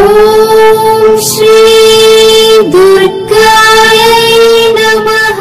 ॐ श्री दुर्गायै नमः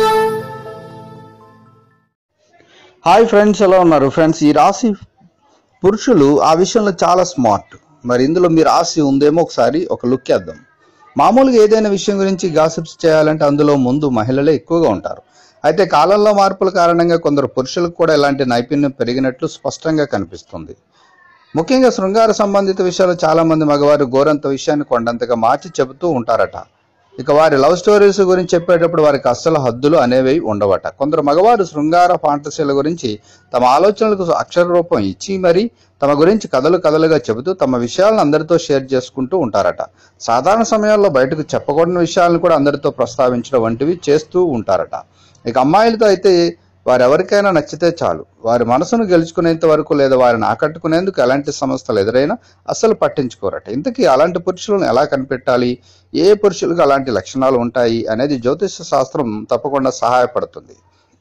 hi friends ఎలా ఉన్నారు ఫ్రెండ్స్ ఈ రాశి పురుషులు ఆ విషయంలో చాలా స్మార్ట్ మరి ఇందులో మీ రాశి ఉందేమో ఒకసారి ఒక లుక్ వేద్దాం మామూలుగా ఏదైనా విషయం గురించి గాసిప్స్ చేయాలంటే అందులో ముందు మహిళలే ఎక్కువగా ఉంటారు అయితే కాలంలో మార్పుల కారణంగా కొందరు పురుషులకు కూడా ఇలాంటి నైపుణ్యం పెరిగినట్లు స్పష్టంగా కనిపిస్తుంది ముఖ్యంగా శృంగార సంబంధిత విషయాలు చాలా మంది మగవారు గోరంత విషయాన్ని కొండంతగా మార్చి చెబుతూ ఉంటారట ఇక వారి లవ్ స్టోరీస్ గురించి చెప్పేటప్పుడు వారికి అస్సలు హద్దులు అనేవి ఉండవట కొందరు మగవారు శృంగార ఫాంటసీల గురించి తమ ఆలోచనలకు అక్షర రూపం ఇచ్చి మరి తమ గురించి కథలు కథలుగా చెబుతూ తమ విషయాలను అందరితో షేర్ చేసుకుంటూ ఉంటారట సాధారణ సమయాల్లో బయటకు చెప్పకూడని విషయాలను కూడా అందరితో ప్రస్తావించడం వంటివి చేస్తూ ఉంటారట ఇక అమ్మాయిలతో అయితే వారెవరికైనా నచ్చితే చాలు వారి మనసును గెలుచుకునేంత వరకు లేదా వారిని ఆకట్టుకునేందుకు ఎలాంటి సమస్యలు ఎదురైనా అస్సలు పట్టించుకోరట ఇంతకీ అలాంటి పురుషులను ఎలా కనిపెట్టాలి ఏ పురుషులకు అలాంటి లక్షణాలు ఉంటాయి అనేది జ్యోతిష శాస్త్రం తప్పకుండా సహాయపడుతుంది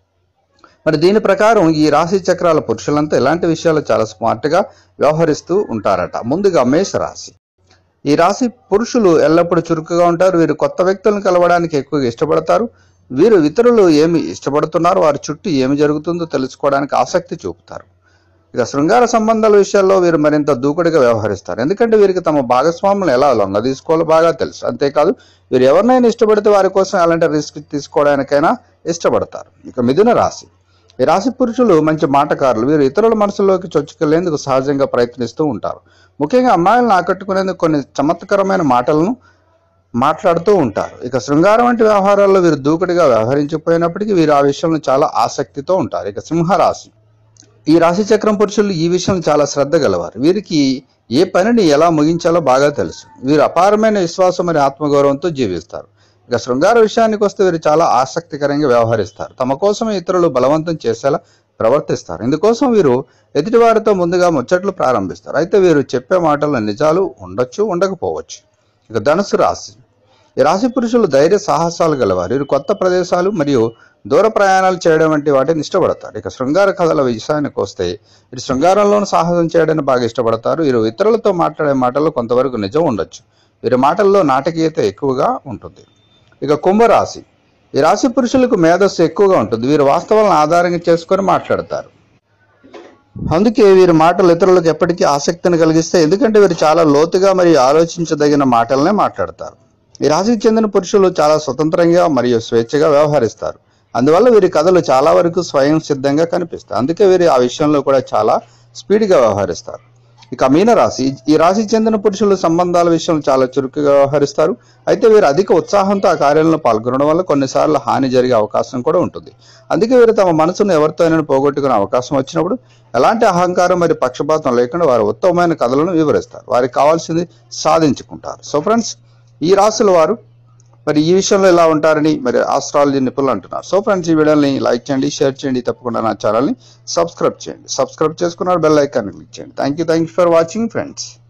మరి దీని ప్రకారం ఈ రాశి చక్రాల పురుషులంతా ఇలాంటి విషయాలు చాలా స్మార్ట్గా వ్యవహరిస్తూ ఉంటారట ముందుగా మేష రాశి ఈ రాశి పురుషులు ఎల్లప్పుడూ చురుకుగా ఉంటారు వీరు కొత్త వ్యక్తులను కలవడానికి ఎక్కువగా ఇష్టపడతారు వీరు ఇతరులు ఏమి ఇష్టపడుతున్నారో వారి చుట్టూ ఏమి జరుగుతుందో తెలుసుకోవడానికి ఆసక్తి చూపుతారు ఇక శృంగార సంబంధాల విషయాల్లో వీరు మరింత దూకుడుగా వ్యవహరిస్తారు ఎందుకంటే వీరికి తమ భాగస్వాములను ఎలా లొంగ తీసుకోవాలో బాగా తెలుసు అంతేకాదు వీరు ఎవరినైనా ఇష్టపడితే వారి కోసం ఎలాంటి రిస్క్ తీసుకోవడానికైనా ఇష్టపడతారు ఇక మిథున రాశి ఈ రాశి పురుషులు మంచి మాటకారులు వీరు ఇతరుల మనసులోకి చొచ్చుకెళ్లేందుకు సహజంగా ప్రయత్నిస్తూ ఉంటారు ముఖ్యంగా అమ్మాయిలను ఆకట్టుకునేందుకు కొన్ని చమత్కరమైన మాటలను మాట్లాడుతూ ఉంటారు ఇక శృంగారం వంటి వ్యవహారాల్లో వీరు దూకుడుగా వ్యవహరించకపోయినప్పటికీ వీరు ఆ విషయంలో చాలా ఆసక్తితో ఉంటారు ఇక సింహరాశి ఈ రాశి చక్రం పురుషులు ఈ విషయం చాలా శ్రద్ధ గలవారు వీరికి ఏ పనిని ఎలా ముగించాలో బాగా తెలుసు వీరు అపారమైన విశ్వాసం మరియు ఆత్మగౌరవంతో జీవిస్తారు ఇక శృంగార విషయానికి వస్తే వీరు చాలా ఆసక్తికరంగా వ్యవహరిస్తారు తమ కోసం ఇతరులు బలవంతం చేసేలా ప్రవర్తిస్తారు ఇందుకోసం వీరు ఎదుటివారితో ముందుగా ముచ్చట్లు ప్రారంభిస్తారు అయితే వీరు చెప్పే మాటల్లో నిజాలు ఉండొచ్చు ఉండకపోవచ్చు ఇక ధనుసు రాశి ఈ రాశి పురుషులు ధైర్య సాహసాలు గలవారు వీరు కొత్త ప్రదేశాలు మరియు దూర ప్రయాణాలు చేయడం వంటి వాటిని ఇష్టపడతారు ఇక శృంగార కథల విషయానికి వస్తే వీరు శృంగారంలోనూ సాహసం చేయడాన్ని బాగా ఇష్టపడతారు వీరు ఇతరులతో మాట్లాడే మాటల్లో కొంతవరకు నిజం ఉండొచ్చు వీరి మాటల్లో నాటకీయత ఎక్కువగా ఉంటుంది ఇక కుంభరాశి ఈ రాశి పురుషులకు మేధస్సు ఎక్కువగా ఉంటుంది వీరు వాస్తవాలను ఆధారంగా చేసుకొని మాట్లాడతారు అందుకే వీరి మాటలు ఇతరులకు ఎప్పటికీ ఆసక్తిని కలిగిస్తే ఎందుకంటే వీరు చాలా లోతుగా మరియు ఆలోచించదగిన మాటలనే మాట్లాడతారు ఈ రాశికి చెందిన పురుషులు చాలా స్వతంత్రంగా మరియు స్వేచ్ఛగా వ్యవహరిస్తారు అందువల్ల వీరి కథలు చాలా వరకు స్వయం సిద్ధంగా కనిపిస్తాయి అందుకే వీరు ఆ విషయంలో కూడా చాలా స్పీడ్గా వ్యవహరిస్తారు ఇక మీన రాశి ఈ రాశికి చెందిన పురుషులు సంబంధాల విషయంలో చాలా చురుకుగా వ్యవహరిస్తారు అయితే వీరు అధిక ఉత్సాహంతో ఆ కార్యాలను పాల్గొనడం వల్ల కొన్నిసార్లు హాని జరిగే అవకాశం కూడా ఉంటుంది అందుకే వీరు తమ మనసును ఎవరితోనైనా పోగొట్టుకునే అవకాశం వచ్చినప్పుడు ఎలాంటి అహంకారం మరియు పక్షపాతం లేకుండా వారు ఉత్తమమైన కథలను వివరిస్తారు వారికి కావాల్సింది సాధించుకుంటారు సో ఫ్రెండ్స్ ఈ రాశుల వారు మరి ఈ విషయంలో ఎలా ఉంటారని మరి ఆస్ట్రాలజీ నిపుణులు అంటున్నారు సో ఫ్రెండ్స్ ఈ వీడియోని లైక్ చేయండి షేర్ చేయండి తప్పకుండా నా ఛానల్ని సబ్స్క్రైబ్ చేయండి సబ్స్క్రైబ్ చేసుకున్నారు బెల్ ఐకాన్ క్లిక్ చేయండి thank you thank you for watching friends